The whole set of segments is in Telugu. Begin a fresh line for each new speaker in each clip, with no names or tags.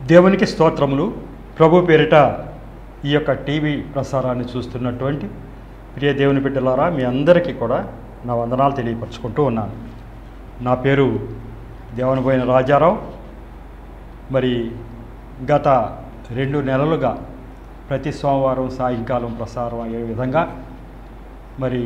దేవునికి స్తోత్రములు ప్రభు పేరిట ఈ యొక్క టీవీ ప్రసారాన్ని చూస్తున్నటువంటి ప్రియ దేవుని బిడ్డలారా మీ అందరికీ కూడా నా వందనాలు తెలియపరచుకుంటూ ఉన్నాను నా పేరు దేవనబోయిన రాజారావు మరి గత రెండు నెలలుగా ప్రతి సోమవారం సాయంకాలం ప్రసారం అయ్యే విధంగా మరి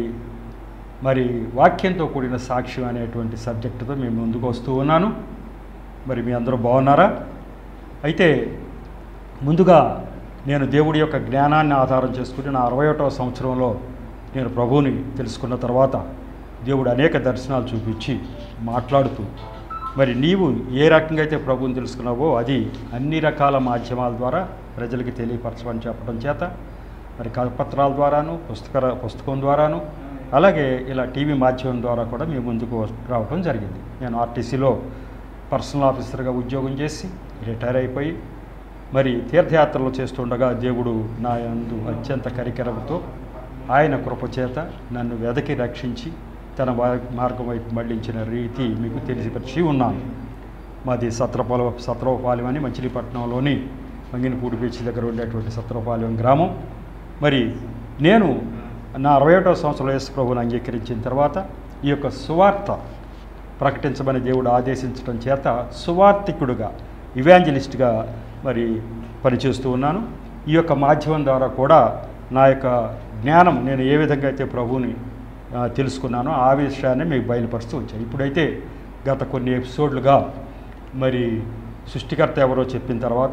మరి వాక్యంతో కూడిన సాక్ష్యం అనేటువంటి సబ్జెక్టుతో మేము ముందుకు వస్తూ ఉన్నాను మరి మీ అందరూ బాగున్నారా అయితే ముందుగా నేను దేవుడి యొక్క జ్ఞానాన్ని ఆధారం చేసుకుని నా అరవై ఒకటవ సంవత్సరంలో నేను ప్రభువుని తెలుసుకున్న తర్వాత దేవుడు అనేక దర్శనాలు చూపించి మాట్లాడుతూ మరి నీవు ఏ రకంగా అయితే ప్రభువుని తెలుసుకున్నావో అది అన్ని రకాల మాధ్యమాల ద్వారా ప్రజలకి తెలియపరచమని చెప్పడం చేత మరి కరపత్రాల ద్వారాను పుస్తక పుస్తకం ద్వారాను అలాగే ఇలా టీవీ మాధ్యమం ద్వారా కూడా మీ ముందుకు వస్- రావడం జరిగింది నేను ఆర్టీసీలో పర్సనల్ ఆఫీసర్గా ఉద్యోగం చేసి రిటైర్ అయిపోయి మరి తీర్థయాత్రలు చేస్తుండగా దేవుడు నా యందు అత్యంత కరికరంతో ఆయన కృపచేత నన్ను వెదకి రక్షించి తన వా- మార్గం వైపు మళ్లించిన రీతి మీకు తెలిసిపరిచి ఉన్నాను మాది సత్రపాల సత్రపాలెం అని మచిలీపట్నంలోని మంగినపూడి బీచ్ దగ్గర ఉండేటువంటి సత్రపాలెం గ్రామం మరి నేను నా అరవై ఒకటో సంవత్సరంలో యేసు ప్రభువుని అంగీకరించిన తర్వాత ఈ యొక్క సువార్త ప్రకటించమని దేవుడు ఆదేశించడం చేత సువార్థికుడుగా ఇవాంజలిస్ట్గా మరి పనిచేస్తూ ఉన్నాను ఈ యొక్క మాధ్యమం ద్వారా కూడా నా యొక్క జ్ఞానం నేను ఏ విధంగా అయితే ప్రభువుని ఆ, తెలుసుకున్నానో ఆ విషయాన్ని మీకు బయలుపరుస్తూ వచ్చాను ఇప్పుడైతే గత కొన్ని ఎపిసోడ్లుగా మరి సృష్టికర్త ఎవరో చెప్పిన తర్వాత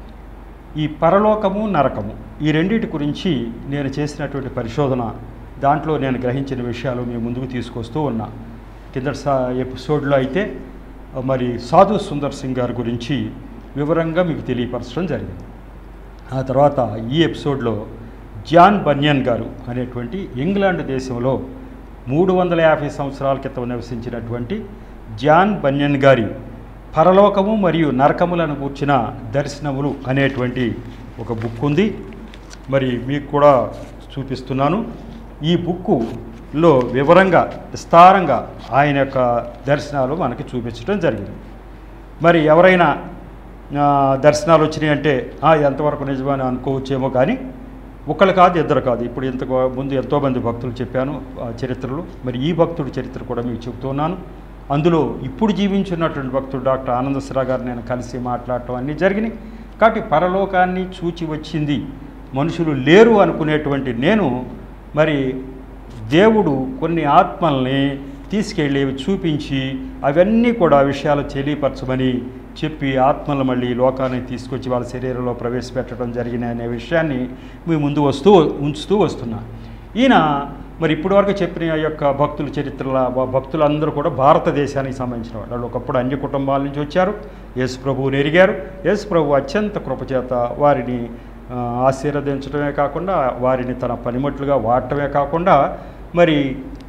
ఈ పరలోకము నరకము ఈ రెండింటి గురించి నేను చేసినటువంటి పరిశోధన దాంట్లో నేను గ్రహించిన విషయాలు మీ ముందుకు తీసుకొస్తూ ఉన్నా కిందటి సా ఎపిసోడ్లో అయితే ఆ, మరి సాధు సుందర్ సింగ్ గారి గురించి వివరంగా మీకు తెలియపరచడం జరిగింది ఆ తర్వాత ఈ ఎపిసోడ్లో జాన్ బన్యన్ గారు అనేటువంటి ఇంగ్లాండ్ దేశంలో మూడు వందల యాభై సంవత్సరాల క్రితం నివసించినటువంటి జాన్ బన్యన్ గారి పరలోకము మరియు నరకములను కూర్చిన దర్శనములు అనేటువంటి ఒక బుక్ ఉంది మరి మీకు కూడా చూపిస్తున్నాను ఈ బుక్కులో వివరంగా విస్తారంగా ఆయన యొక్క దర్శనాలు మనకి చూపించడం జరిగింది మరి ఎవరైనా ఆ, దర్శనాలు వచ్చినాయి అంటే "ఆ, ఎంతవరకు నిజమని అనుకోవచ్చేమో కానీ ఒకళ్ళు కాదు ఇద్దరు కాదు ఇప్పుడు ఇంత ముందు ఎంతోమంది భక్తులు చెప్పాను ఆ చరిత్రలు మరి ఈ భక్తుడి చరిత్ర కూడా మీకు చెబుతున్నాను అందులో ఇప్పుడు జీవించున్నటువంటి భక్తుడు డాక్టర్ ఆనందశ్రా గారు నేను కలిసి మాట్లాడటం అన్నీ జరిగినాయి కాబట్టి పరలోకాన్ని చూచి వచ్చింది మనుషులు లేరు అనుకునేటువంటి నేను మరి దేవుడు కొన్ని ఆత్మల్ని తీసుకెళ్ళి చూపించి అవన్నీ కూడా విషయాలు తెలియపరచమని చెప్పి ఆత్మలు మళ్ళీ ఈ లోకాన్ని తీసుకొచ్చి వాళ్ళ శరీరంలో ప్రవేశపెట్టడం జరిగిన అనే విషయాన్ని మీ ముందు వస్తూ ఉంచుతూ వస్తున్నా ఈయన మరి ఇప్పటివరకు చెప్పిన ఆ యొక్క భక్తుల చరిత్రల వా- భక్తులందరూ కూడా భారతదేశానికి సంబంధించిన వాళ్ళు వాళ్ళు ఒకప్పుడు అన్య కుటుంబాల నుంచి వచ్చారు యేసు ప్రభువుని ఎరిగారు యేసు ప్రభు అత్యంత కృపచేత వారిని ఆ, ఆశీర్వదించడమే కాకుండా వారిని తన పనిముట్లుగా వాడటమే కాకుండా మరి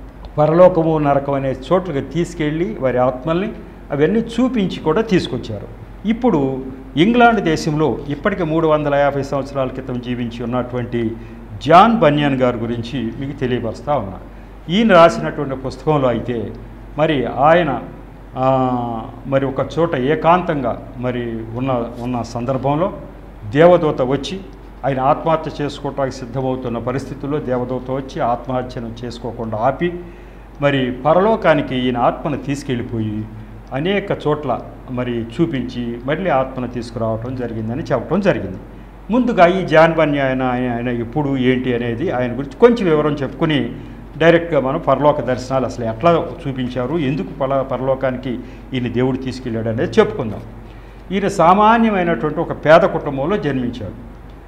పరలోకము నరకం అనే చోట్లకి తీసుకెళ్ళి వారి ఆత్మల్ని అవన్నీ చూపించి కూడా తీసుకొచ్చారు ఇప్పుడు ఇంగ్లాండ్ దేశంలో ఇప్పటికి మూడు వందల యాభై సంవత్సరాల క్రితం జీవించి ఉన్నటువంటి జాన్ బన్యాన్ గారి గురించి మీకు తెలియపరుస్తా ఉన్నా ఈయన రాసినటువంటి పుస్తకంలో అయితే మరి ఆయన ఆ, మరి ఒక చోట ఏకాంతంగా మరి ఉన్న ఉన్న సందర్భంలో దేవదూత వచ్చి ఆయన ఆత్మహత్య చేసుకోవటానికి సిద్ధమవుతున్న పరిస్థితుల్లో దేవదూత వచ్చి ఆత్మహత్యను చేసుకోకుండా ఆపి మరి పరలోకానికి ఈయన ఆత్మను తీసుకెళ్ళిపోయి అనేక చోట్ల మరి చూపించి మళ్ళీ ఆత్మను తీసుకురావటం జరిగిందని చెప్పడం జరిగింది ముందుగా ఈ జాన్బన్య ఆయన ఆయన ఆయన ఎప్పుడు ఏంటి అనేది ఆయన గురించి కొంచెం వివరం చెప్పుకుని డైరెక్ట్గా మనం పరలోక దర్శనాలు అసలు ఎట్లా చూపించారు ఎందుకు పల పరలోకానికి ఈయన దేవుడు తీసుకెళ్ళాడు అనేది చెప్పుకుందాం ఈయన సామాన్యమైనటువంటి ఒక పేద కుటుంబంలో జన్మించాడు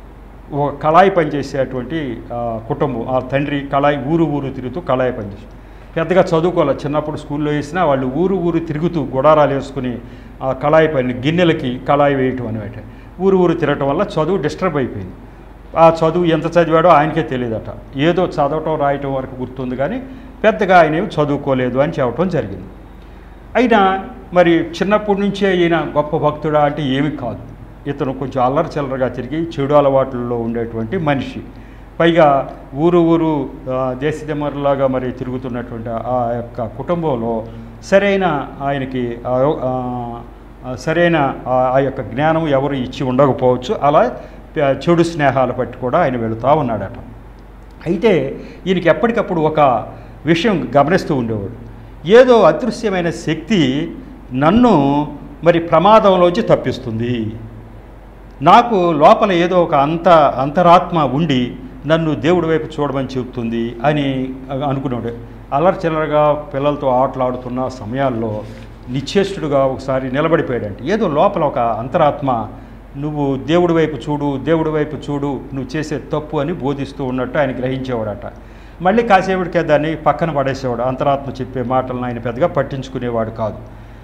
ఒక కళాయి పనిచేసేటువంటి ఆ, కుటుంబం ఆ తండ్రి కళాయి ఊరు ఊరు తిరుగుతూ కళాయి పనిచేసి పెద్దగా చదువుకోవాలి చిన్నప్పుడు స్కూల్లో వేసినా వాళ్ళు ఊరు ఊరు తిరుగుతూ గుడారాలు వేసుకుని ఆ కళాయి పని గిన్నెలకి కళాయి వేయటం అనమాట ఊరు ఊరు తిరగటం వల్ల చదువు డిస్టర్బ్ అయిపోయింది ఆ చదువు ఎంత చదివాడో ఆయనకే తెలియదట ఏదో చదవటం రాయటం వరకు గుర్తుంది కానీ పెద్దగా ఆయన ఏమి చదువుకోలేదు అని చెప్పడం జరిగింది అయినా మరి చిన్నప్పటి నుంచే ఈయన గొప్ప భక్తుడా అంటే ఏమి కాదు ఇతను కొంచెం అల్లరి చిల్లరగా తిరిగి చెడు అలవాట్లలో ఉండేటువంటి మనిషి పైగా ఊరు ఊరు ఆ, దేశదిమ్మరులాగా మరి తిరుగుతున్నటువంటి ఆ యొక్క కుటుంబంలో సరైన ఆయనకి ఆ, ఆ, ఆ, సరైన ఆ ఆ యొక్క జ్ఞానం ఎవరు ఇచ్చి ఉండకపోవచ్చు అలా ప- చెడు స్నేహాలు పట్టి కూడా ఆయన వెళుతూ ఉన్నాడట అయితే ఈయనకి ఎప్పటికప్పుడు ఒక విషయం గమనిస్తూ ఉండేవాడు ఏదో అదృశ్యమైన శక్తి నన్ను మరి ప్రమాదంలోంచి తప్పిస్తుంది నాకు లోపల ఏదో ఒక అంత అంతరాత్మ ఉండి నన్ను దేవుడి వైపు చూడమని చెబుతుంది అని అనుకున్నాడు అల్లరి చిల్లరగా పిల్లలతో ఆటలాడుతున్న సమయాల్లో నిశ్చేష్టుడుగా ఒకసారి నిలబడిపోయాడంటే ఏదో లోపల ఒక అంతరాత్మ నువ్వు దేవుడి వైపు చూడు దేవుడి వైపు చూడు నువ్వు చేసే తప్పు అని బోధిస్తూ ఉన్నట్టు ఆయన గ్రహించేవాడట మళ్ళీ కాసేపటికే దాన్ని పక్కన పడేసేవాడు అంతరాత్మ చెప్పే మాటలను ఆయన పెద్దగా పట్టించుకునేవాడు కాదు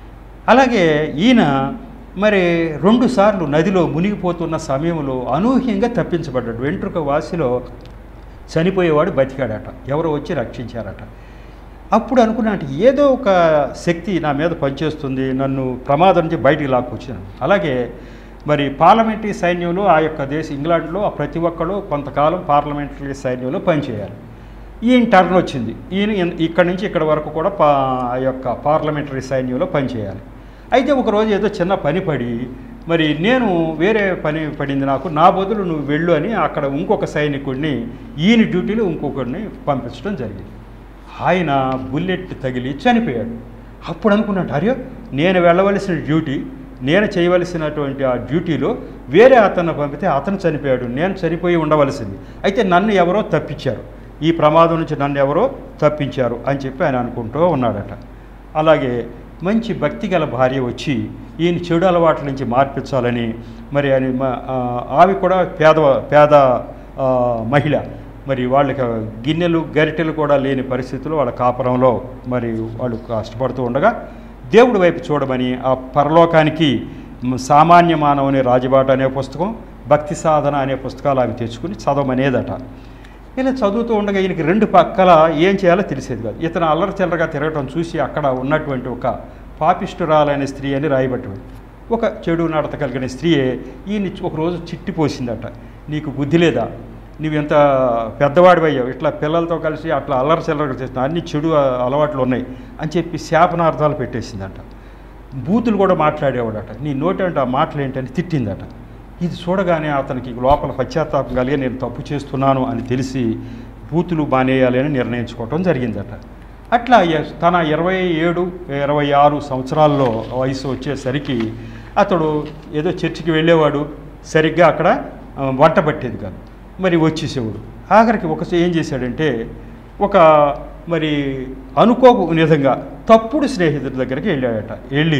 అలాగే ఈయన మరి రెండు సార్లు నదిలో మునిగిపోతున్న సమయంలో అనూహ్యంగా తప్పించబడ్డాడు వెంట్రుక వాసిలో చనిపోయేవాడు బతికాడట ఎవరో వచ్చి రక్షించారట అప్పుడు అనుకున్నాను ఏదో ఒక శక్తి నా మీద పనిచేస్తుంది నన్ను ప్రమాదం నుంచి బయటికి లాక్కొచ్చాను అలాగే మరి పార్లమెంటరీ సైన్యంలో ఆ యొక్క దేశ ఇంగ్లాండ్లో ఆ ప్రతి ఒక్కరు కొంతకాలం పార్లమెంటరీ సైన్యంలో పనిచేయాలి ఈయన టర్న్ వచ్చింది ఈయన ఇన్- ఇక్కడి నుంచి ఇక్కడ వరకు కూడా పా ఆ యొక్క పార్లమెంటరీ సైన్యంలో పనిచేయాలి అయితే ఒకరోజు ఏదో చిన్న పని పడి మరి నేను వేరే పని పడింది నాకు నా బదులు నువ్వు వెళ్ళు అని అక్కడ ఇంకొక సైనికుడిని ఈయన డ్యూటీలో ఇంకొకరిని పంపించడం జరిగింది ఆయన బుల్లెట్ తగిలి చనిపోయాడు అప్పుడు అనుకున్నాడు అరే నేను వెళ్ళవలసిన డ్యూటీ నేను చేయవలసినటువంటి ఆ డ్యూటీలో వేరే అతను పంపితే అతను చనిపోయాడు నేను చనిపోయి ఉండవలసింది అయితే నన్ను ఎవరో తప్పించారు ఈ ప్రమాదం నుంచి నన్ను ఎవరో తప్పించారు అని చెప్పి ఆయన అనుకుంటూ ఉన్నాడట అలాగే మంచి భక్తి గల భార్య వచ్చి ఈయన చెడు అలవాట్ల నుంచి మార్పించాలని మరి ఆయన మ- ఆ, ఆమె కూడా పేద పేద ఆ, మహిళ మరి వాళ్ళకి గిన్నెలు గరిటెలు కూడా లేని పరిస్థితుల్లో వాళ్ళ కాపురంలో మరి వాళ్ళు కష్టపడుతూ ఉండగా దేవుడి వైపు చూడమని ఆ పరలోకానికి మ్, సామాన్య మానవుని రాజబాట అనే పుస్తకం భక్తి సాధన అనే పుస్తకాలు అవి తెచ్చుకుని చదవమనేదట ఇలా చదువుతూ ఉండగా ఈయనకి రెండు పక్కల ఏం చేయాలో తెలిసేది కాదు ఇతను అల్లరి చిల్లరగా తిరగటం చూసి అక్కడ ఉన్నటువంటి ఒక పాపిష్టురాలైన స్త్రీ అని రాయబట్టి ఒక చెడు నడత కలిగిన స్త్రీయే ఈయన్ని ఒకరోజు చిట్టిపోసిందట నీకు బుద్ధి లేదా నువ్వు ఎంత పెద్దవాడివయ్యావు ఇట్లా పిల్లలతో కలిసి అట్లా అల్లరి చిల్లరగా చేస్తున్నావు అన్ని చెడు అలవాట్లు ఉన్నాయి అని చెప్పి శాపనార్థాలు పెట్టేసిందట బూతులు కూడా మాట్లాడేవాడట నీ నోటంటే ఆ మాటలు ఏంటని తిట్టిందట ఇది చూడగానే అతనికి లోపల పశ్చాత్తాపం కలిగి నేను తప్పు చేస్తున్నాను అని తెలిసి బూతులు మానేయాలి అని నిర్ణయించుకోవటం జరిగిందట అట్లా ఎ- తన ఇరవై ఏడు ఇరవై ఆరు సంవత్సరాల్లో వయసు వచ్చేసరికి అతడు ఏదో చర్చికి వెళ్ళేవాడు సరిగ్గా అక్కడ ఆ, వంట పట్టేది కాదు మరి వచ్చేసేవాడు ఆఖరికి ఒక ఏం చేశాడంటే ఒక మరి అనుకోకు విధంగా తప్పుడు స్నేహితుడి దగ్గరికి వెళ్ళాడట వెళ్ళి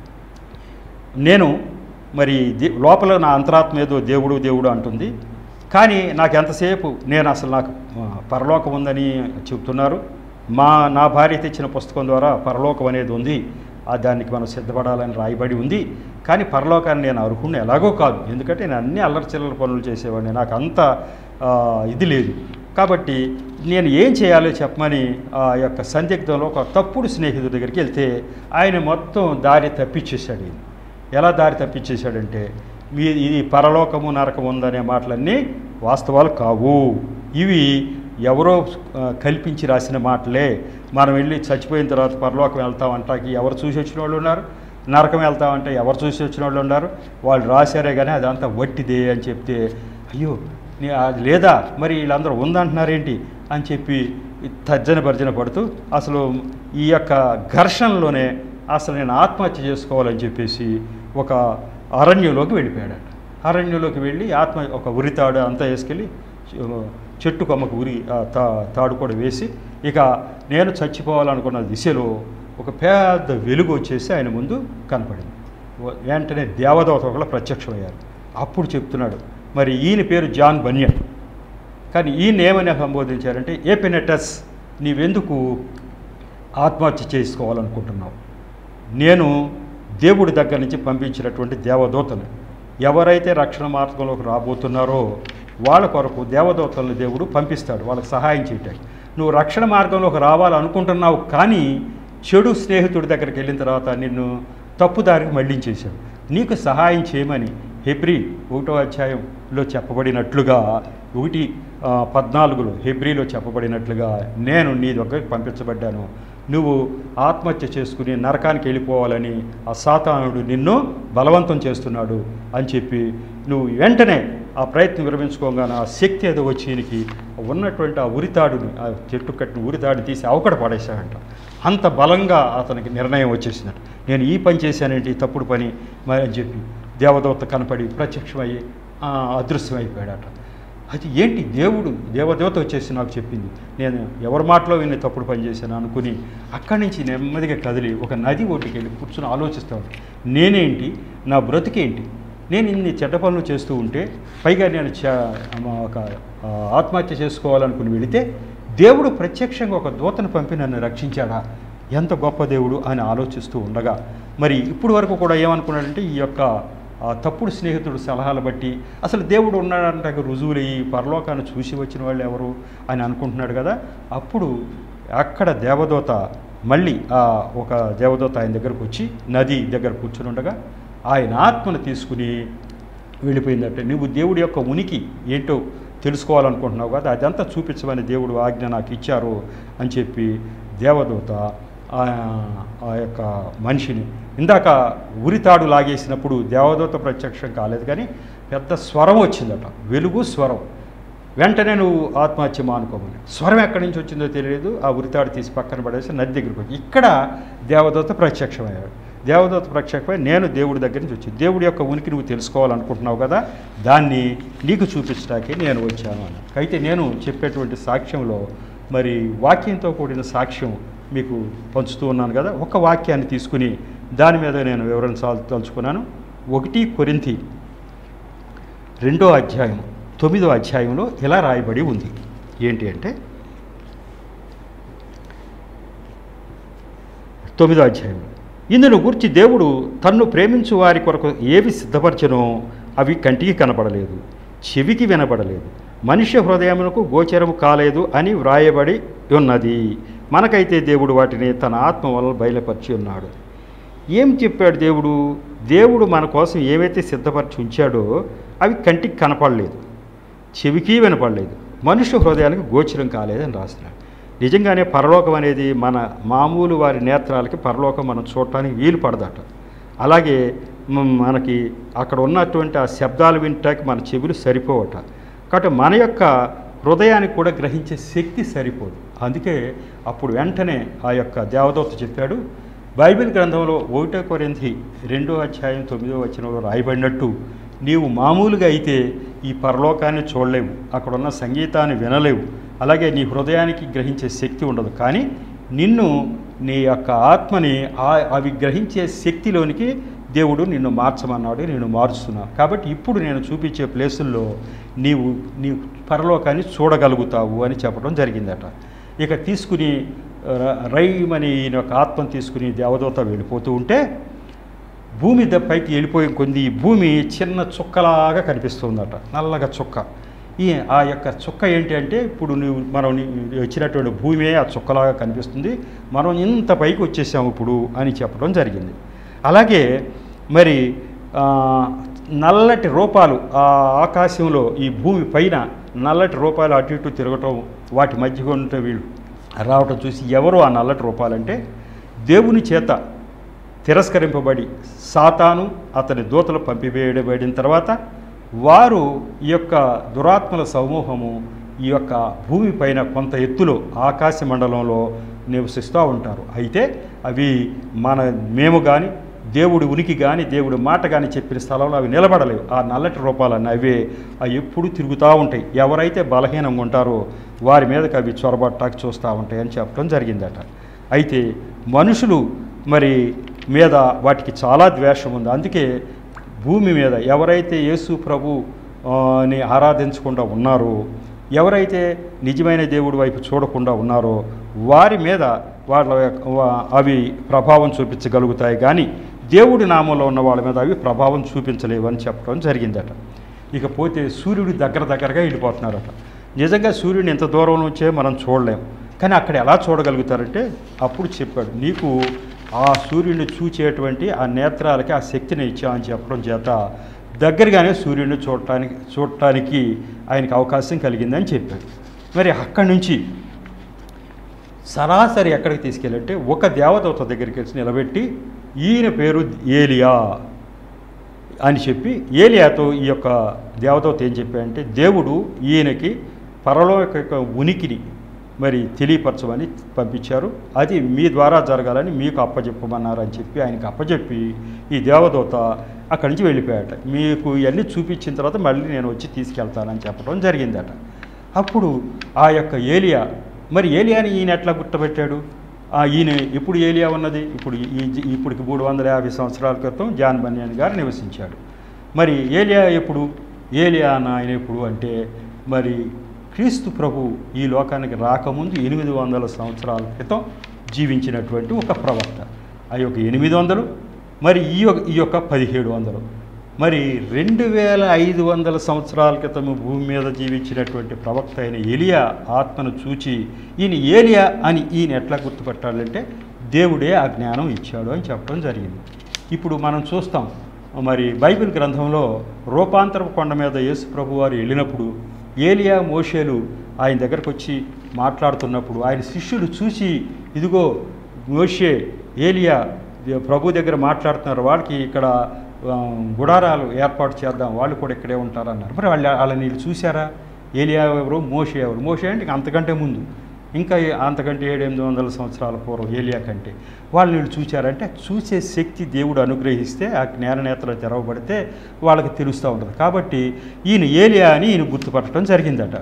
నేను మరి దే- లోపల నా అంతరాత్మ ఏదో దేవుడు దేవుడు అంటుంది కానీ నాకు ఎంతసేపు నేను అసలు నాకు ఆ, పరలోకం ఉందని చెప్తున్నారు మా నా భార్య తెచ్చిన పుస్తకం ద్వారా పరలోకం అనేది ఉంది ఆ దానికి మనం సిద్ధపడాలని రాయబడి ఉంది కానీ పరలోకాన్ని నేను అర్హుణ్ణి ఎలాగో కాదు ఎందుకంటే నేను అన్ని అల్లరి చిల్లర పనులు చేసేవాడిని నాకు అంత ఆ, ఇది లేదు కాబట్టి నేను ఏం చేయాలో చెప్పమని ఆ యొక్క సందిగ్ధంలో ఒక తప్పుడు స్నేహితుడి దగ్గరికి వెళ్తే ఆయన మొత్తం దారి తప్పించేశాడు ఈయన. ఎలా దారి తప్పించేశాడంటే మీ ఇది పరలోకము నరకము ఉందనే మాటలన్నీ వాస్తవాలు కావు ఇవి ఎవరో ఆ, కల్పించి రాసిన మాటలే మనం వెళ్ళి చచ్చిపోయిన తర్వాత పరలోకం వెళ్తాం అంటాకి ఎవరు చూసి వచ్చిన వాళ్ళు ఉన్నారు నరకం వెళ్తామంటే ఎవరు చూసి వచ్చిన వాళ్ళు ఉన్నారు వాళ్ళు రాశారే కానీ అదంతా వట్టిదే అని చెప్తే అయ్యో నీ- అది లేదా మరి వీళ్ళందరూ ఉందంటున్నారేంటి అని చెప్పి తర్జన భర్జన పడుతూ అసలు ఈ యొక్క ఘర్షణలోనే అసలు నేను ఆత్మహత్య చేసుకోవాలని చెప్పేసి ఒక అరణ్యంలోకి వెళ్ళిపోయాడట అరణ్యంలోకి వెళ్ళి ఆత్మ ఒక ఉరితాడు అంతా వేసుకెళ్ళి చె- చెట్టు కొమ్మకు ఉరి ఆ తా తాడు కూడా వేసి ఇక నేను చచ్చిపోవాలనుకున్న దిశలో ఒక పెద్ద వెలుగు వచ్చేసి ఆయన ముందు కనపడింది వ- వెంటనే దేవదవత ఒకళ్ళు ప్రత్యక్షమయ్యారు అప్పుడు చెప్తున్నాడు మరి ఈయన పేరు జాన్ బన్యన్ కానీ ఈయన ఏమని సంబోధించారంటే ఏ పెనెటస్ నీవెందుకు ఆత్మహత్య చేసుకోవాలనుకుంటున్నావు నేను దేవుడి దగ్గర నుంచి పంపించినటువంటి దేవదూతలు ఎవరైతే రక్షణ మార్గంలోకి రాబోతున్నారో వాళ్ళ కొరకు దేవదూతలను దేవుడు పంపిస్తాడు వాళ్ళకి సహాయం చేయటానికి నువ్వు రక్షణ మార్గంలోకి రావాలనుకుంటున్నావు కానీ చెడు స్నేహితుడి దగ్గరికి వెళ్ళిన తర్వాత నిన్ను తప్పుదారికి మళ్లించేశాడు నీకు సహాయం చేయమని హెబ్రి ఒకటో అధ్యాయంలో చెప్పబడినట్లుగా ఒకటి ఆ, పద్నాలుగులో హెబ్రిలో చెప్పబడినట్లుగా నేను నీ దగ్గరికి పంపించబడ్డాను నువ్వు ఆత్మహత్య చేసుకుని నరకానికి వెళ్ళిపోవాలని ఆ సాతానుడు నిన్ను బలవంతం చేస్తున్నాడు అని చెప్పి నువ్వు వెంటనే ఆ ప్రయత్నం విరమించుకోగానే ఆ శక్తి ఏదో వచ్చి ఈయనకి ఉన్నటువంటి ఆ ఉరితాడుని ఆ చెట్టు కట్టిన ఉరితాడు తీసి అవకడ పడేశాడంట అంత బలంగా అతనికి నిర్ణయం వచ్చేసిందట నేను ఈ పని చేశానేంటి ఈ తప్పుడు పని మరి అని చెప్పి దేవదూత కనపడి ప్రత్యక్షమయ్యి ఆ, అదృశ్యమైపోయాడట అది ఏంటి దేవుడు దేవదేవత వచ్చేసి నాకు చెప్పింది నేను ఎవరి మాటలో విని తప్పుడు పని చేశాను అనుకుని అక్కడి నుంచి నెమ్మదిగా కదిలి ఒక నది ఒడ్డుకి వెళ్ళి కూర్చొని ఆలోచిస్తాను నేనేంటి నా బ్రతికేంటి నేను ఇన్ని చెడ్డ పనులు చేస్తూ ఉంటే పైగా నేను చ- మా ఒక ఆ, ఆత్మహత్య చేసుకోవాలనుకుని వెళితే దేవుడు ప్రత్యక్షంగా ఒక దూతను పంపి నన్ను రక్షించాడా ఎంత గొప్ప దేవుడు అని ఆలోచిస్తూ ఉండగా మరి ఇప్పుడు వరకు కూడా ఏమనుకున్నాడంటే ఈ యొక్క ఆ తప్పుడు స్నేహితుడు సలహాలు బట్టి అసలు దేవుడు ఉన్నాడంటే రుజువులు ఈ పరలోకాన్ని చూసి వచ్చిన వాళ్ళు ఎవరు అని అనుకుంటున్నాడు కదా అప్పుడు అక్కడ దేవదూత మళ్ళీ ఆ ఒక దేవదూత ఆయన దగ్గరకు వచ్చి నది దగ్గర కూర్చుని ఉండగా ఆయన ఆత్మను తీసుకుని వెళ్ళిపోయిందంటే నువ్వు దేవుడి యొక్క ఉనికి ఏంటో తెలుసుకోవాలనుకుంటున్నావు కదా అదంతా చూపించమని దేవుడు ఆజ్ఞ నాకు ఇచ్చారు అని చెప్పి దేవదూత ఆ ఆ యొక్క మనిషిని ఇందాక ఉరితాడు లాగేసినప్పుడు దేవదూత ప్రత్యక్షం కాలేదు కానీ పెద్ద స్వరం వచ్చిందట వెలుగు స్వరం వెంటనే నువ్వు ఆత్మహత్య మానుకోమని స్వరం ఎక్కడి నుంచి వచ్చిందో తెలియదు ఆ ఉరితాడు తీసి పక్కన పడేసి నది దగ్గరికి వచ్చి ఇక్కడ దేవదూత ప్రత్యక్షమయ్యాడు దేవదూత ప్రత్యక్షమై నేను దేవుడి దగ్గర నుంచి వచ్చి దేవుడి యొక్క ఉనికి నువ్వు తెలుసుకోవాలనుకుంటున్నావు కదా దాన్ని నీకు చూపించడానికి నేను వచ్చాను అని అయితే నేను చెప్పేటువంటి సాక్ష్యంలో మరి వాక్యంతో కూడిన సాక్ష్యం మీకు పంచుతూ ఉన్నాను కదా ఒక వాక్యాన్ని తీసుకుని దాని మీద నేను వివరించాలి తలుచుకున్నాను ఒకటి కొరింతి రెండో అధ్యాయం తొమ్మిదో అధ్యాయంలో ఇలా రాయబడి ఉంది ఏంటి అంటే తొమ్మిదో అధ్యాయంలో ఇందును గురించి దేవుడు తన్ను ప్రేమించు వారి కొరకు ఏవి సిద్ధపరచనో అవి కంటికి కనపడలేదు చెవికి వినపడలేదు మనుష్య హృదయమునకు గోచరము కాలేదు అని వ్రాయబడి ఉన్నది మనకైతే దేవుడు వాటిని తన ఆత్మ వల్ల బయలుపరిచి ఉన్నాడు ఏం చెప్పాడు దేవుడు దేవుడు మన కోసం ఏవైతే సిద్ధపరిచి ఉంచాడో అవి కంటికి కనపడలేదు చెవికి వినపడలేదు మనుష్య హృదయానికి గోచరం కాలేదని రాస్తున్నాడు నిజంగానే పరలోకం అనేది మన మామూలు వారి నేత్రాలకి పరలోకం మనం చూడటానికి వీలు పడదట అలాగే మ- మనకి అక్కడ ఉన్నటువంటి ఆ శబ్దాలు వినటానికి మన చెవులు సరిపోవట కాబట్టి మన యొక్క హృదయానికి కూడా గ్రహించే శక్తి సరిపోదు అందుకే అప్పుడు వెంటనే ఆ యొక్క దేవదూత చెప్పాడు బైబిల్ గ్రంథంలో ఒకటో కొరింథీ రెండో అధ్యాయం తొమ్మిదో వచనంలో రాయబడినట్టు నీవు మామూలుగా అయితే ఈ పరలోకాన్ని చూడలేవు అక్కడ ఉన్న సంగీతాన్ని వినలేవు అలాగే నీ హృదయానికి గ్రహించే శక్తి ఉండదు కానీ నిన్ను నీ యొక్క ఆత్మని ఆ- అవి గ్రహించే శక్తిలోనికి దేవుడు నిన్ను మార్చమన్నాడు నేను మారుస్తున్నా కాబట్టి ఇప్పుడు నేను చూపించే ప్లేసుల్లో నీవు నీ పరలోకాన్ని చూడగలుగుతావు అని చెప్పడం జరిగిందట ఇక తీసుకుని ర- రైమని ఈయన యొక్క ఆత్మను తీసుకుని దేవదూత వెళ్ళిపోతూ ఉంటే భూమి ద- పైకి వెళ్ళిపోయే కొంది ఈ భూమి చిన్న చుక్కలాగా కనిపిస్తుందట నల్లగా చుక్క ఈ ఆ యొక్క చుక్క ఏంటి అంటే ఇప్పుడు నువ్వు మనం నీ- వచ్చినటువంటి భూమి ఆ చుక్కలాగా కనిపిస్తుంది మనం ఇంత పైకి వచ్చేసాము ఇప్పుడు అని చెప్పడం జరిగింది అలాగే మరి ఆ, నల్లటి రూపాలు ఆ ఆకాశంలో ఈ భూమి పైన నల్లటి రూపాలు అటు ఇటు తిరగటం వాటి మధ్య ఉంటే వీళ్ళు రావటం చూసి ఎవరు ఆ నల్లటి రూపాలంటే దేవుని చేత తిరస్కరింపబడి సాతాను అతని దూతలు పంపివేయబడిన తర్వాత వారు ఈ యొక్క దురాత్మల సమూహము ఈ యొక్క భూమి పైన కొంత ఎత్తులో ఆకాశ మండలంలో నివసిస్తూ ఉంటారు అయితే అవి మన మేము కానీ దేవుడి ఉనికి కానీ దేవుడి మాట కానీ చెప్పిన స్థలంలో అవి నిలబడలేవు ఆ నల్లటి రూపాలన్నీ అవే అవి ఎప్పుడు తిరుగుతూ ఉంటాయి ఎవరైతే బలహీనంగా ఉంటారో వారి మీదకి అవి చొరబట్టాకి చూస్తూ ఉంటాయి అని చెప్పడం జరిగిందట అయితే మనుషులు మరి మీద వాటికి చాలా ద్వేషం ఉంది అందుకే భూమి మీద ఎవరైతే యేసు ప్రభు ఆ, ని ఆరాధించకుండా ఉన్నారో ఎవరైతే నిజమైన దేవుడి వైపు చూడకుండా ఉన్నారో వారి మీద వాళ్ళ యొక్క- వా- అవి ప్రభావం చూపించగలుగుతాయి కానీ దేవుడి నామంలో ఉన్న వాళ్ళ మీద అవి ప్రభావం చూపించలేవు అని చెప్పడం జరిగిందట ఇకపోతే సూర్యుడు దగ్గర దగ్గరగా వెళ్ళిపోతున్నారట నిజంగా సూర్యుని ఎంత దూరం నుంచే మనం చూడలేం కానీ అక్కడ ఎలా చూడగలుగుతారంటే అప్పుడు చెప్పాడు నీకు ఆ సూర్యుడిని చూచేటువంటి ఆ నేత్రాలకి ఆ శక్తిని ఇచ్చా అని చెప్పడం చేత దగ్గరగానే సూర్యుడిని చూడటానికి చూడటానికి ఆయనకి అవకాశం కలిగిందని చెప్పాడు మరి అక్కడి నుంచి సరాసరి ఎక్కడికి తీసుకెళ్ళంటే ఒక దేవదూత దగ్గరికి వచ్చి నిలబెట్టి ఈయన పేరు ఏలియా అని చెప్పి ఏలియాతో ఈ యొక్క దేవదూత ఏం చెప్పాడంటే దేవుడు ఈయనకి పరలోక యొక్క ఉనికిని మరి తెలియపరచమని పంపించారు అది మీ ద్వారా జరగాలని మీకు అప్పచెప్పమన్నారు అని చెప్పి ఆయనకి అప్పచెప్పి ఈ దేవదూత అక్కడి నుంచి వెళ్ళిపోయాట మీకు ఇవన్నీ చూపించిన తర్వాత మళ్ళీ నేను వచ్చి తీసుకెళ్తానని చెప్పడం జరిగిందట అప్పుడు ఆ యొక్క ఏలియా మరి ఏలియాని ఈయన ఎట్లా గుర్తుపెట్టాడు ఆ ఈయన ఇప్పుడు ఏలియా ఉన్నది ఇప్పుడు ఈ ఇప్పటికి మూడు వందల యాభై సంవత్సరాల క్రితం జాన్ బన్యాన్ గారు నివసించాడు మరి ఏలియా ఎప్పుడు ఏలియా అన్న ఆయన ఎప్పుడు అంటే మరి క్రీస్తు ప్రభు ఈ లోకానికి రాకముందు ఎనిమిది వందల సంవత్సరాల క్రితం జీవించినటువంటి ఒక ప్రవక్త ఆ యొక్క ఎనిమిది వందలు మరి ఈ యొక్క ఈ యొక్క పదిహేడు వందలు మరి రెండు వేల ఐదు వందల సంవత్సరాల క్రితం భూమి మీద జీవించినటువంటి ప్రవక్త అయిన ఏలియా ఆత్మను చూచి ఈయన ఏలియా అని ఈయన ఎట్లా గుర్తుపట్టాలంటే దేవుడే ఆ జ్ఞానం ఇచ్చాడు అని చెప్పడం జరిగింది ఇప్పుడు మనం చూస్తాం మరి బైబిల్ గ్రంథంలో రూపాంతరపు కొండ మీద యేసు ప్రభు వారు వెళ్ళినప్పుడు ఏలియా మోషేలు ఆయన దగ్గరకు వచ్చి మాట్లాడుతున్నప్పుడు ఆయన శిష్యులు చూసి ఇదిగో మోషే ఏలియా ప్రభు దగ్గర మాట్లాడుతున్నారు వాళ్ళకి ఇక్కడ ఆ, గుడారాలు ఏర్పాటు చేద్దాం వాళ్ళు కూడా ఇక్కడే ఉంటారన్నారు మరి వాళ్ళు వాళ్ళని వీళ్ళు చూసారా ఏలియా ఎవరు మోషే ఎవరు మోషే అంటే ఇంక అంతకంటే ముందు ఇంకా ఏ- అంతకంటే ఏడెనిమిది వందల సంవత్సరాల పూర్వం ఏలియా కంటే వాళ్ళని వీళ్ళు చూశారంటే చూసే శక్తి దేవుడు అనుగ్రహిస్తే ఆ జ్ఞాననేత్రం తెరవబడితే వాళ్ళకి తెలుస్తూ ఉంటుంది కాబట్టి ఈయన ఏలియా అని ఈయన గుర్తుపట్టడం జరిగిందట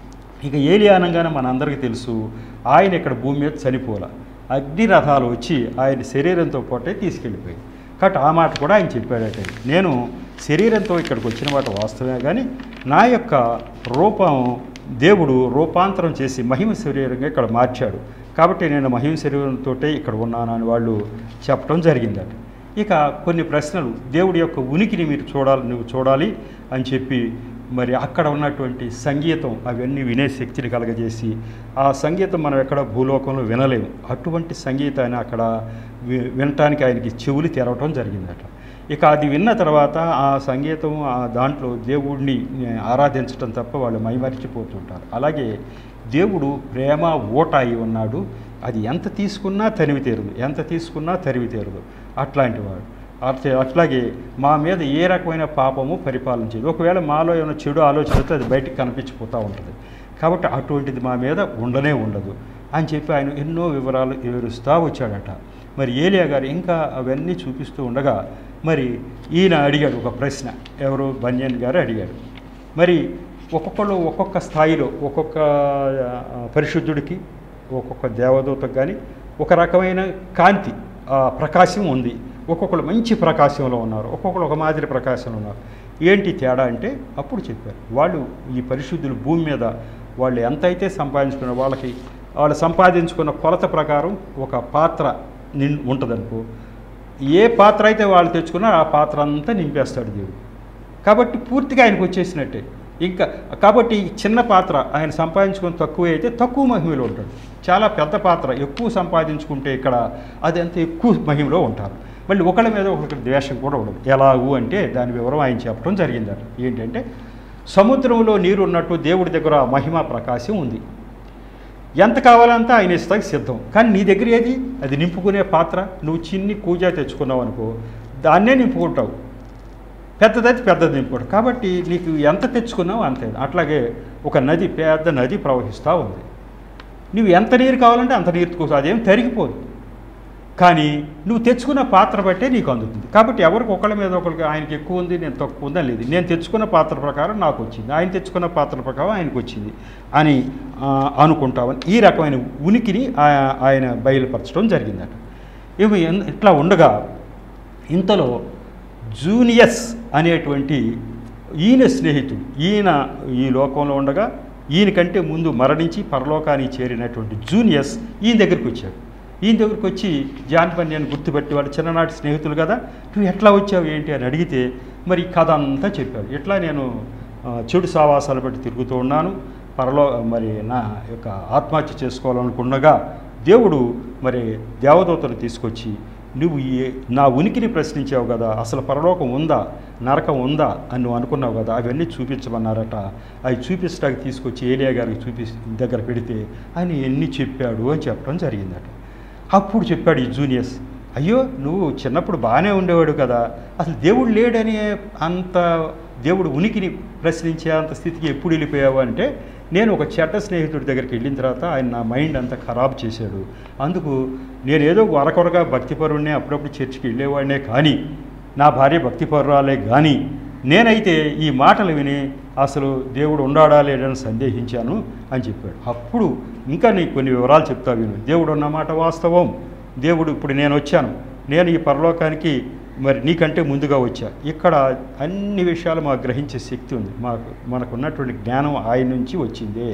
ఇక ఏలియా అనగానే మనందరికీ తెలుసు ఆయన ఇక్కడ భూమి మీద చనిపోల అగ్ని రథాలు వచ్చి ఆయన శరీరంతో పాటే తీసుకెళ్ళిపోయి కాబట్టి ఆ మాట కూడా ఆయన చెప్పాడట నేను శరీరంతో ఇక్కడికి వచ్చిన మాట వాస్తవమే కానీ నా యొక్క రూపం దేవుడు రూపాంతరం చేసి మహిమ శరీరంగా ఇక్కడ మార్చాడు కాబట్టి నేను మహిమ శరీరంతో ఇక్కడ ఉన్నానని వాళ్ళు చెప్పడం జరిగిందట ఇక కొన్ని ప్రశ్నలు దేవుడి యొక్క ఉనికిని మీరు చూడాలి నువ్వు చూడాలి అని చెప్పి మరి అక్కడ ఉన్నటువంటి సంగీతం అవన్నీ వినే శక్తిని కలగజేసి ఆ సంగీతం మనం ఎక్కడ భూలోకంలో వినలేము అటువంటి సంగీతాన్ని అక్కడ వి- వినటానికి ఆయనకి చెవులు తెరవటం జరిగిందట ఇక అది విన్న తర్వాత ఆ సంగీతం ఆ దాంట్లో దేవుడిని ఆరాధించటం తప్ప వాళ్ళు మైమరిచిపోతుంటారు అలాగే దేవుడు ప్రేమ ఓట అయి ఉన్నాడు అది ఎంత తీసుకున్నా తనివి తీరదు ఎంత తీసుకున్నా తరివి తీరదు అట్లాంటి వాడు అట్లా అట్లాగే మా మీద ఏ రకమైన పాపము పరిపాలన చేయదు ఒకవేళ మాలో ఏమైనా చెడు ఆలోచన వస్తే అది బయటికి కనిపించిపోతూ ఉంటుంది కాబట్టి అటువంటిది మా మీద ఉండనే ఉండదు అని చెప్పి ఆయన ఎన్నో వివరాలు వివరిస్తూ వచ్చాడట మరి ఏలియా గారు ఇంకా అవన్నీ చూపిస్తూ ఉండగా మరి ఈయన అడిగాడు ఒక ప్రశ్న ఎవరు బన్యన్ గారు అడిగాడు మరి ఒక్కొక్కళ్ళు ఒక్కొక్క స్థాయిలో ఒక్కొక్క ఆ, పరిశుద్ధుడికి ఒక్కొక్క దేవదూతకు కానీ ఒక రకమైన కాంతి ఆ, ప్రకాశం ఉంది ఒక్కొక్కరు మంచి ప్రకాశంలో ఉన్నారు ఒక్కొక్కరు ఒక మాదిరి ప్రకాశంలో ఉన్నారు ఏంటి తేడా అంటే అప్పుడు చెప్పారు వాళ్ళు ఈ పరిశుద్ధులు భూమి మీద వాళ్ళు ఎంతైతే సంపాదించుకున్న వాళ్ళకి వాళ్ళు సంపాదించుకున్న కొలత ప్రకారం ఒక పాత్ర నిన్ ఉంటుందనుకో ఏ పాత్ర అయితే వాళ్ళు తెచ్చుకున్నారో ఆ పాత్ర అంతా నింపేస్తాడు దేవుడు కాబట్టి పూర్తిగా ఆయనకు వచ్చేసినట్టే ఇంకా కాబట్టి ఈ చిన్న పాత్ర ఆయన సంపాదించుకుని తక్కువ అయితే తక్కువ మహిమలో ఉంటాడు చాలా పెద్ద పాత్ర ఎక్కువ సంపాదించుకుంటే ఇక్కడ అది అంత ఎక్కువ మహిమలో ఉంటారు మళ్ళీ ఒకళ్ళ మీద ఒకరికి ద్వేషం కూడా ఉండదు ఎలాగు అంటే దాని వివరం ఆయన చెప్పడం జరిగిందట ఏంటంటే సముద్రంలో నీరు ఉన్నట్టు దేవుడి దగ్గర ఆ మహిమ ప్రకాశం ఉంది ఎంత కావాలంటే ఆయన ఇస్తాకి సిద్ధం కానీ నీ దగ్గర ఏది అది నింపుకునే పాత్ర నువ్వు చిన్ని కూజా తెచ్చుకున్నావు అనుకో దాన్నే నింపుకుంటావు పెద్దదైతే పెద్దది నింపుకోవడం కాబట్టి నీకు ఎంత తెచ్చుకున్నావు అంతే అట్లాగే ఒక నది పెద్ద నది ప్రవహిస్తూ ఉంది నువ్వు ఎంత నీరు కావాలంటే అంత నీరు కోసం అదేం తరిగిపోదు కానీ నువ్వు తెచ్చుకున్న పాత్ర బట్టే నీకు అందుతుంది కాబట్టి ఎవరికి ఒకళ్ళ మీద ఒకరికి ఆయనకి ఎక్కువ ఉంది నేను తక్కువ ఉందని లేదు నేను తెచ్చుకున్న పాత్ర ప్రకారం నాకు వచ్చింది ఆయన తెచ్చుకున్న పాత్ర ప్రకారం ఆయనకు వచ్చింది అని ఆ, అనుకుంటామని ఈ రకమైన ఉనికిని ఆ- ఆయన బయలుపరచడం జరిగిందట ఇవి ఎన్- ఇట్లా ఉండగా ఇంతలో జూనియస్ అనేటువంటి ఈయన స్నేహితుడు ఈయన ఈ లోకంలో ఉండగా ఈయన కంటే ముందు మరణించి పరలోకానికి చేరినటువంటి జూనియస్ ఈయన దగ్గరికి వచ్చాడు ఈయన దగ్గరికి వచ్చి జాన్ పన్యాన్ని గుర్తుపెట్టి వాడు చిన్ననాటి స్నేహితులు కదా నువ్వు ఎట్లా వచ్చావు ఏంటి అని అడిగితే మరి ఈ కథ అంతా చెప్పాడు ఎట్లా నేను ఆ, చెడు సావాసాలు బట్టి తిరుగుతూ ఉన్నాను పరలో మరి నా యొక్క ఆత్మహత్య చేసుకోవాలనుకున్నగా దేవుడు మరి దేవదూతను తీసుకొచ్చి నువ్వు ఈ నా ఉనికిని ప్రశ్నించావు కదా అసలు పరలోకం ఉందా నరకం ఉందా అని నువ్వు అనుకున్నావు కదా అవన్నీ చూపించమన్నారట అవి చూపించడానికి తీసుకొచ్చి ఏలియా గారికి చూపి దగ్గర పెడితే ఆయన ఎన్ని చెప్పాడు అని చెప్పడం జరిగిందట అప్పుడు చెప్పాడు ఈ జూనియర్స్ అయ్యో నువ్వు చిన్నప్పుడు బాగానే ఉండేవాడు కదా అసలు దేవుడు లేడని అంత దేవుడు ఉనికిని ప్రశ్నించే అంత స్థితికి ఎప్పుడు వెళ్ళిపోయావు అంటే నేను ఒక చెడ్డ స్నేహితుడి దగ్గరికి వెళ్ళిన తర్వాత ఆయన నా మైండ్ అంతా ఖరాబ్ చేశాడు అందుకు నేను ఏదో వరకొరగా భక్తిపరుణ్ణే అప్పుడప్పుడు చర్చికి వెళ్ళేవాడినే కానీ నా భార్య భక్తిపరురాలే కానీ నేనైతే ఈ మాటలు విని అసలు దేవుడు ఉండాడా లేడని సందేహించాను అని చెప్పాడు అప్పుడు ఇంకా నీకు కొన్ని వివరాలు చెప్తా విను దేవుడు అన్నమాట వాస్తవం దేవుడు ఇప్పుడు నేను వచ్చాను నేను ఈ పరలోకానికి మరి నీకంటే ముందుగా వచ్చా ఇక్కడ అన్ని విషయాలు మాకు గ్రహించే శక్తి ఉంది మాకు మనకు ఉన్నటువంటి జ్ఞానం ఆయన నుంచి వచ్చిందే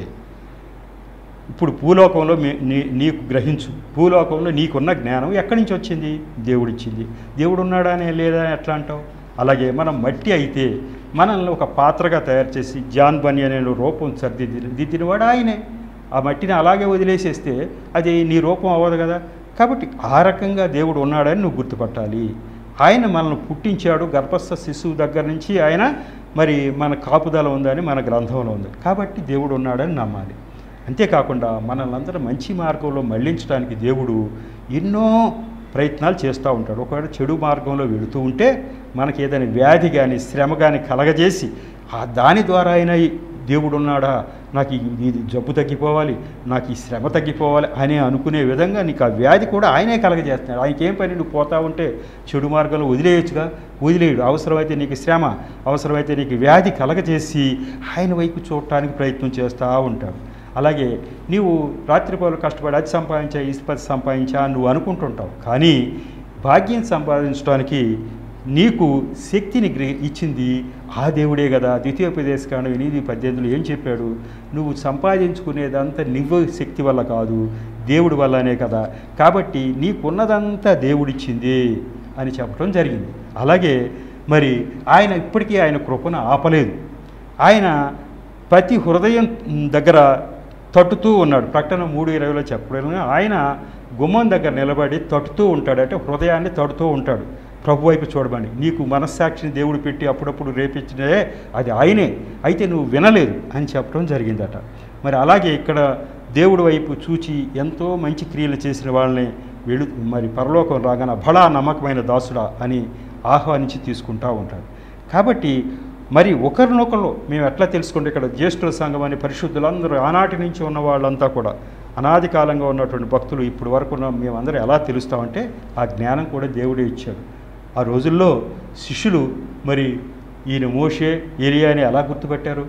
ఇప్పుడు భూలోకంలో మీ నీ నీకు గ్రహించు భూలోకంలో నీకున్న జ్ఞానం ఎక్కడి నుంచి వచ్చింది దేవుడిచ్చింది దేవుడు ఉన్నాడా అనే లేదా ఎట్లా అంటావు అలాగే మనం మట్టి అయితే మనల్ని ఒక పాత్రగా తయారు చేసి జాన్ బని అనే రూపం సర్దిద్ది దిద్దినవాడు ఆయనే ఆ మట్టిని అలాగే వదిలేసేస్తే అది నీ రూపం అవ్వదు కదా కాబట్టి ఆ రకంగా దేవుడు ఉన్నాడని నువ్వు గుర్తుపట్టాలి ఆయన మనల్ని పుట్టించాడు గర్భస్థ శిశువు దగ్గర నుంచి ఆయన మరి మన కాపుదల ఉందని మన గ్రంథంలో ఉంది కాబట్టి దేవుడు ఉన్నాడని నమ్మాలి అంతేకాకుండా మనల్ని అందరూ మంచి మార్గంలో మళ్ళించడానికి దేవుడు ఎన్నో ప్రయత్నాలు చేస్తూ ఉంటాడు ఒకవేళ చెడు మార్గంలో వెళుతూ ఉంటే మనకి ఏదైనా వ్యాధి కానీ శ్రమ కానీ కలగజేసి ఆ దాని ద్వారా అయినా ఈ దేవుడు ఉన్నాడా నాకు ఈ- ఇది జబ్బు తగ్గిపోవాలి నాకు ఈ శ్రమ తగ్గిపోవాలి అని అనుకునే విధంగా నీకు ఆ వ్యాధి కూడా ఆయనే కలగజేస్తున్నాడు ఆయనకి ఏం పని నువ్వు పోతా ఉంటే చెడు మార్గంలో వదిలేయచ్చుగా వదిలేయడు అవసరమైతే నీకు శ్రమ అవసరమైతే నీకు వ్యాధి కలగజేసి ఆయన వైపు చూడటానికి ప్రయత్నం చేస్తూ ఉంటాడు అలాగే నీవు రాత్రిపూలు కష్టపడి అది సంపాదించా ఈ పది సంపాదించా అని నువ్వు అనుకుంటుంటావు కానీ భాగ్యం సంపాదించడానికి నీకు శక్తిని గ్రహి ఇచ్చింది ఆ దేవుడే కదా ద్వితీయోపదేశకాండం ఎనిమిది పద్దెనిమిదిలో ఏం చెప్పాడు నువ్వు సంపాదించుకునేదంతా నువ్వు శక్తి వల్ల కాదు దేవుడి వల్లనే కదా కాబట్టి నీకున్నదంతా దేవుడిచ్చింది అని చెప్పడం జరిగింది అలాగే మరి ఆయన ఇప్పటికీ ఆయన కృపను ఆపలేదు ఆయన ప్రతి హృదయం దగ్గర తట్టుతూ ఉన్నాడు ప్రకటన మూడు ఇరవైలో చెప్పడం ఆయన గుమ్మం దగ్గర నిలబడి తట్టుతూ ఉంటాడు అంటే హృదయాన్ని తడుతూ ఉంటాడు ప్రభు వైపు చూడమని నీకు మనస్సాక్షిని దేవుడు పెట్టి అప్పుడప్పుడు రేపించినే అది ఆయనే అయితే నువ్వు వినలేదు అని చెప్పడం జరిగిందట మరి అలాగే ఇక్కడ దేవుడి వైపు చూచి ఎంతో మంచి క్రియలు చేసిన వాళ్ళని వెళు మరి పరలోకం రాగానే బడా నమ్మకమైన దాసుడా అని ఆహ్వానించి తీసుకుంటా ఉంటాడు కాబట్టి మరి ఒకరినొకరు మేము ఎట్లా తెలుసుకుంటే ఇక్కడ జ్యేష్ఠుల సంఘం అనే పరిశుద్ధులందరూ ఆనాటి నుంచి ఉన్న వాళ్ళంతా కూడా అనాది కాలంగా ఉన్నటువంటి భక్తులు ఇప్పుడు వరకు ఉన్న మేమందరం ఎలా తెలుస్తామంటే ఆ జ్ఞానం కూడా దేవుడే ఇచ్చాడు ఆ రోజుల్లో శిష్యులు మరి ఈయన మోషే ఏరియా అని ఎలా గుర్తుపెట్టారు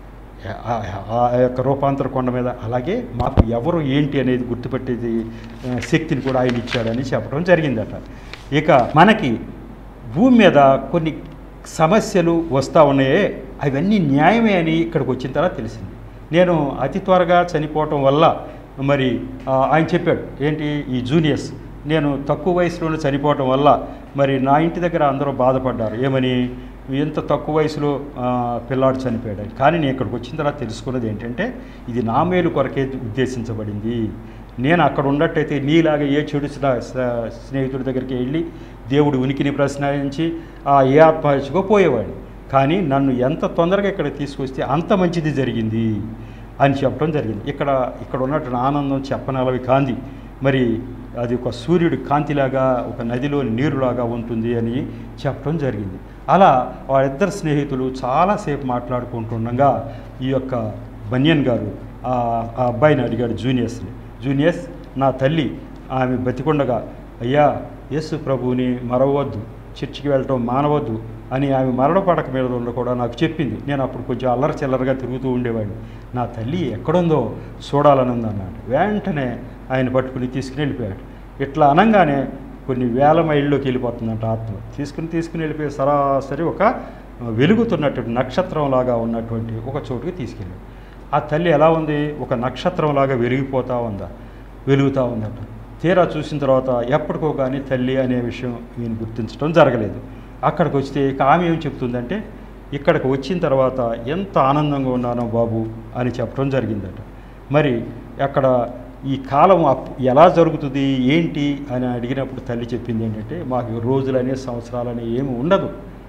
ఆ- ఆ యొక్క రూపాంతర కొండ మీద అలాగే మాకు ఎవరు ఏంటి అనేది గుర్తుపెట్టేది ఆ, శక్తిని కూడా ఆయన ఇచ్చాడని చెప్పడం జరిగిందట ఇక మనకి భూమి మీద కొన్ని సమస్యలు వస్తూ ఉన్నాయే అవన్నీ న్యాయమే అని ఇక్కడికి వచ్చిన తర్వాత తెలిసింది నేను అతి త్వరగా చనిపోవటం వల్ల మరి ఆ, ఆయన చెప్పాడు ఏంటి ఈ జూనియర్స్ నేను తక్కువ వయసులోనే చనిపోవటం వల్ల మరి నా ఇంటి దగ్గర అందరూ బాధపడ్డారు ఏమని ఎంత తక్కువ వయసులో ఆ, పిల్లాడు చనిపోయాడు అని. కానీ నేను ఇక్కడికి వచ్చిన తర్వాత తెలుసుకున్నది ఏంటంటే ఇది నా మేలు కొరకే ఉద్దేశించబడింది నేను అక్కడ ఉన్నట్టయితే నీలాగా ఏ చెడు స్న- స- స్నేహితుడి దగ్గరికి వెళ్ళి దేవుడి ఉనికిని ప్రశ్నించి ఆ ఏ ఆత్మహత్యకో పోయేవాడిని కానీ నన్ను ఎంత తొందరగా ఇక్కడ తీసుకొస్తే అంత మంచిది జరిగింది అని చెప్పడం జరిగింది ఇక్కడ ఇక్కడ ఉన్నటువంటి ఆనందం చెప్పనలవి కాంది మరి అది ఒక సూర్యుడి కాంతిలాగా ఒక నదిలోని నీరులాగా ఉంటుంది అని చెప్పడం జరిగింది అలా వాళ్ళిద్దరు స్నేహితులు చాలాసేపు మాట్లాడుకుంటుండగా ఈ యొక్క బన్యన్ గారు ఆ ఆ అబ్బాయిని అడిగాడు జూనియర్స్ని జూనియర్స్ నా తల్లి ఆమె బతికుండగా అయ్యా యేసు ప్రభువుని మరవద్దు చర్చికి వెళ్ళటం మానవద్దు అని ఆమె మరణ పడక మీద ఉండ కూడా నాకు చెప్పింది నేను అప్పుడు కొంచెం అల్లరి చిల్లరగా తిరుగుతూ ఉండేవాడిని నా తల్లి ఎక్కడుందో చూడాలని ఉంది అన్నాడు వెంటనే ఆయన పట్టుకుని తీసుకుని వెళ్ళిపోయాడు ఇట్లా అనగానే కొన్ని వేల మైళ్ళలోకి వెళ్ళిపోతుందంట ఆత్మ తీసుకుని తీసుకుని వెళ్ళిపోయి సరాసరి ఒక వెలుగుతున్నటువంటి నక్షత్రంలాగా ఉన్నటువంటి ఒక చోటుకి తీసుకెళ్ళాడు ఆ తల్లి ఎలా ఉంది ఒక నక్షత్రంలాగా వెలిగిపోతూ ఉందా వెలుగుతూ ఉందట తీరా చూసిన తర్వాత ఎప్పటికో కానీ తల్లి అనే విషయం ఈయన గుర్తించడం జరగలేదు అక్కడికి వస్తే ఇక ఆమె ఏం చెప్తుందంటే ఇక్కడికి వచ్చిన తర్వాత ఎంత ఆనందంగా ఉన్నానో బాబు అని చెప్పడం జరిగిందట మరి అక్కడ ఈ కాలం అప్- ఎలా జరుగుతుంది ఏంటి అని అడిగినప్పుడు తల్లి చెప్పింది ఏంటంటే మాకు రోజులనే సంవత్సరాలని ఏమి ఉండదు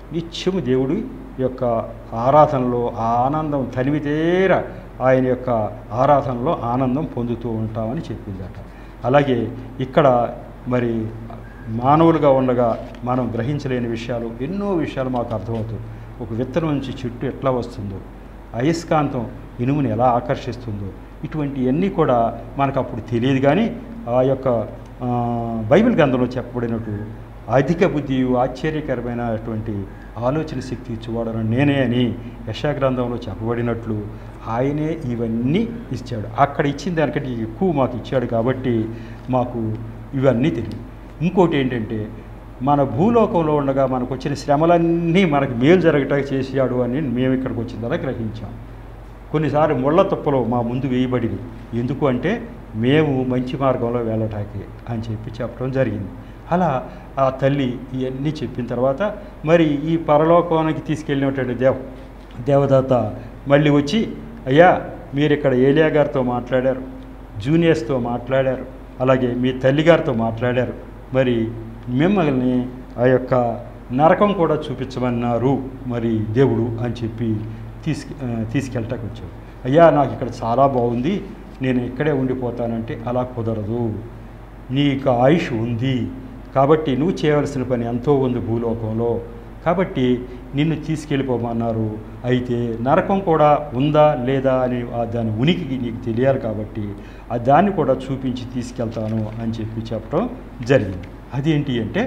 నిత్యము దేవుడి యొక్క ఆరాధనలో ఆ ఆనందం తనివితేర ఆయన యొక్క ఆరాధనలో ఆనందం పొందుతూ ఉంటామని చెప్పిందట అలాగే ఇక్కడ మరి మానవులుగా ఉండగా మనం గ్రహించలేని విషయాలు ఎన్నో విషయాలు మాకు అర్థమవుతాయి ఒక విత్తనం నుంచి చెట్టు ఎట్లా వస్తుందో అయస్కాంతం ఇనుముని ఎలా ఆకర్షిస్తుందో ఇటువంటివన్నీ కూడా మనకు అప్పుడు తెలియదు కానీ ఆ యొక్క ఆ, బైబిల్ గ్రంథంలో చెప్పబడినట్టు అధిక బుద్ధి ఆశ్చర్యకరమైనటువంటి ఆలోచన శక్తి ఇచ్చేవాడను నేనే అని యశా గ్రంథంలో చెప్పబడినట్లు ఆయనే ఇవన్నీ ఇచ్చాడు అక్కడ ఇచ్చిన దానికంటే ఎక్కువ మాకు ఇచ్చాడు కాబట్టి మాకు ఇవన్నీ తెలియదు ఇంకోటి ఏంటంటే మన భూలోకంలో ఉండగా మనకు వచ్చిన శ్రమలన్నీ మనకు మేలు జరగటానికి చేసాడు అని మేము ఇక్కడికి వచ్చిన తర్వాత గ్రహించాం కొన్నిసార్లు ముళ్ళ తుప్పలు మా ముందు వేయబడింది ఎందుకు అంటే మేము మంచి మార్గంలో వెళ్ళటానికి అని చెప్పి చెప్పడం జరిగింది అలా ఆ తల్లి ఇవన్నీ చెప్పిన తర్వాత మరి ఈ పరలోకానికి తీసుకెళ్ళినటువంటి దేవ దేవదాత మళ్ళీ వచ్చి అయ్యా మీరు ఇక్కడ ఏలియా గారితో మాట్లాడారు జూనియర్స్తో మాట్లాడారు అలాగే మీ తల్లిగారితో మాట్లాడారు మరి మిమ్మల్ని ఆ యొక్క నరకం కూడా చూపించమన్నారు మరి దేవుడు అని చెప్పి తీసుకు ఆ, తీసుకెళ్ళటానికి వచ్చాడు అయ్యా నాకు ఇక్కడ చాలా బాగుంది నేను ఇక్కడే ఉండిపోతానంటే అలా కుదరదు నీకు ఆయుష్ ఉంది కాబట్టి నువ్వు చేయవలసిన పని ఎంతో ఉంది భూలోకంలో కాబట్టి నిన్ను తీసుకెళ్ళిపోమన్నారు అయితే నరకం కూడా ఉందా లేదా అని ఆ దాని ఉనికి నీకు తెలియాలి కాబట్టి ఆ దాన్ని కూడా చూపించి తీసుకెళ్తాను అని చెప్పి చెప్పడం జరిగింది అదేంటి అంటే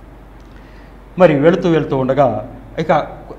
మరి వెళుతూ వెళుతూ ఉండగా ఇక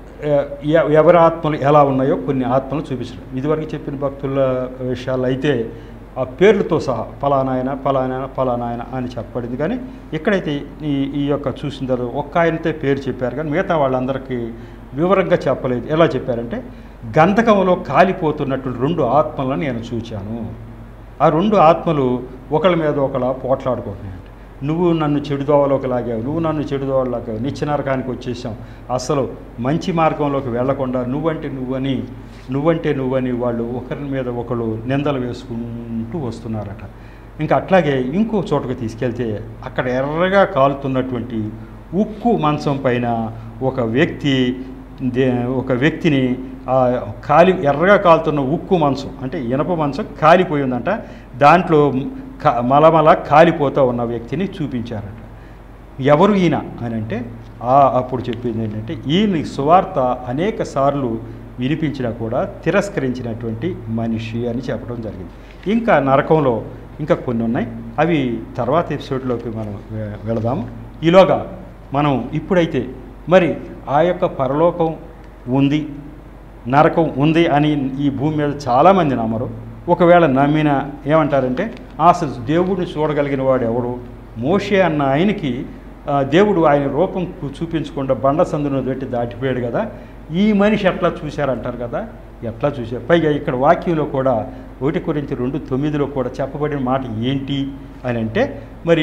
ఎ- ఎవరి ఆత్మలు ఎలా ఉన్నాయో కొన్ని ఆత్మలు చూపించడం ఇదివరకు చెప్పిన భక్తుల విషయాలు అయితే ఆ పేర్లతో సహా ఫలానాయన ఫలానాయన ఫలానాయన అని చెప్పబడింది కానీ ఇక్కడైతే ఈ ఈ యొక్క చూసిన తర్వాత ఒక్క ఆయనతే పేరు చెప్పారు కానీ మిగతా వాళ్ళందరికీ వివరంగా చెప్పలేదు ఎలా చెప్పారంటే గంధకంలో కాలిపోతున్నటువంటి రెండు ఆత్మలను నేను చూచాను ఆ రెండు ఆత్మలు ఒకళ్ళ మీద ఒకళ్ళ పోట్లాడుకుంటున్నాయంట నువ్వు నన్ను చెడుదోవలోకి లాగావు నువ్వు నన్ను చెడుదోవలో లాగావు నిత్యనరకానికి వచ్చేసాం అసలు మంచి మార్గంలోకి వెళ్లకుండా నువ్వంటే నువ్వని నువ్వంటే నువ్వని వాళ్ళు ఒకరి మీద ఒకళ్ళు నిందలు వేసుకుంటూ వస్తున్నారట ఇంకా అట్లాగే ఇంకో చోటకు తీసుకెళ్తే అక్కడ ఎర్రగా కాలుతున్నటువంటి ఉక్కు మంచం పైన ఒక వ్యక్తి దే- ఒక వ్యక్తిని ఆ కాలి ఎర్రగా కాలుతున్న ఉక్కు మంచం అంటే ఇనప మంచం కాలిపోయిందంట దాంట్లో క- మలమల కాలిపోతూ ఉన్న వ్యక్తిని చూపించారట ఎవరు ఈయన అని అంటే ఆ అప్పుడు చెప్పింది ఏంటంటే ఈయన సువార్త అనేక సార్లు వినిపించినా కూడా తిరస్కరించినటువంటి మనిషి అని చెప్పడం జరిగింది ఇంకా నరకంలో ఇంకా కొన్ని ఉన్నాయి అవి తర్వాత ఎపిసోడ్లోకి మనం వె- వెళదాము ఈలోగా మనం ఇప్పుడైతే మరి ఆ యొక్క పరలోకం ఉంది నరకం ఉంది అని ఈ భూమి మీద చాలామంది నమ్మరు ఒకవేళ నమ్మిన ఏమంటారంటే అసలు దేవుడిని చూడగలిగిన వాడు ఎవడు మోషే అన్న ఆయనకి ఆ, దేవుడు ఆయన రూపం కు- చూపించకుండా బండ సందును పెట్టి దాటిపోయాడు కదా ఈ మనిషి ఎట్లా చూశారంటారు కదా ఎట్లా చూశారు పైగా ఇక్కడ వాక్యంలో కూడా ఒకటి గురించి రెండు తొమ్మిదిలో కూడా చెప్పబడిన మాట ఏంటి అని అంటే మరి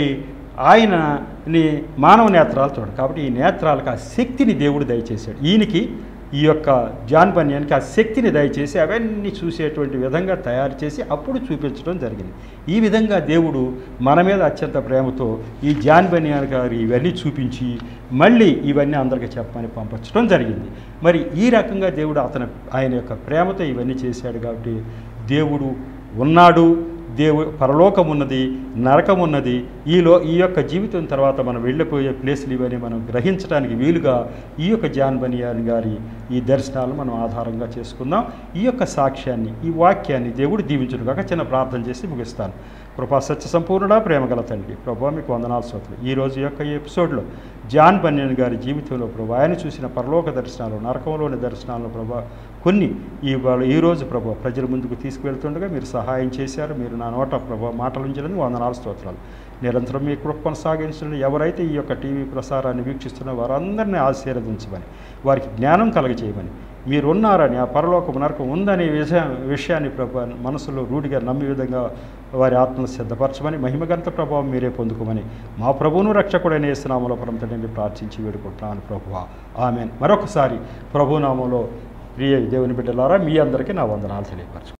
ఆయనని మానవ నేత్రాలు చూడండి కాబట్టి ఈ నేత్రాలకు ఆ శక్తిని దేవుడు దయచేశాడు ఈయనకి ఈ యొక్క జాన్ బన్యానికి ఆ శక్తిని దయచేసి అవన్నీ చూసేటువంటి విధంగా తయారు చేసి అప్పుడు చూపించడం జరిగింది ఈ విధంగా దేవుడు మన మీద అత్యంత ప్రేమతో ఈ జాన్ బన్యాన్ గారు ఇవన్నీ చూపించి మళ్ళీ ఇవన్నీ అందరికీ చెప్పమని పంపించడం జరిగింది మరి ఈ రకంగా దేవుడు అతని ఆయన యొక్క ప్రేమతో ఇవన్నీ చేశాడు కాబట్టి దేవుడు ఉన్నాడు దేవు పరలోకం ఉన్నది నరకం ఉన్నది ఈలో ఈ యొక్క జీవితం తర్వాత మనం వెళ్ళిపోయే ప్లేస్లు ఇవన్నీ మనం గ్రహించడానికి వీలుగా ఈ యొక్క జాన్ బనియాన్ గారి ఈ దర్శనాలు మనం ఆధారంగా చేసుకుందాం ఈ యొక్క సాక్ష్యాన్ని ఈ వాక్యాన్ని దేవుడు దీవించును కాక చిన్న ప్రార్థన చేసి ముగిస్తాను కృపా సత్య సంపూర్ణుడా ప్రేమగల తండ్రి ప్రభా మీకు వందనాలు స్తోత్రులు ఈ రోజు యొక్క ఈ ఎపిసోడ్లో జాన్ బన్యన్ గారి జీవితంలో ప్రభు ఆయన చూసిన పరలోక దర్శనాలు నరకంలోని దర్శనాలు ప్రభా కొన్ని ఈ వాళ్ళ ఈ రోజు ప్రభు ప్రజల ముందుకు తీసుకువెళ్తుండగా మీరు సహాయం చేశారు మీరు నా నోట ప్రభు మాటలుంచాలని వందనాలు స్తోత్రాలు నిరంతరం మీ కృప కొనసాగించండి ఎవరైతే ఈ యొక్క టీవీ ప్రసారాన్ని వీక్షిస్తున్నారో వారందరినీ ఆశీర్వదించమని వారికి జ్ఞానం కలగజేయమని మీరున్నారని ఆ పరలోకం నరకం ఉందనే విషయ విషయాన్ని ప్రభు మనసులో రూఢిగా నమ్మే విధంగా వారి ఆత్మను సిద్ధపరచమని మహిమగంత ప్రభావం మీరే పొందుకోమని మా ప్రభువును రక్షకుడైన యేసునామంలో పరంతటి ప్రార్థించి వేడుకుంటున్నాను ప్రభువా ఆమెన్ మరొకసారి ప్రభునామంలో ప్రియ దేవుని బిడ్డలారా మీ అందరికీ నా వందనాలు తెలియపరచుకుంటాను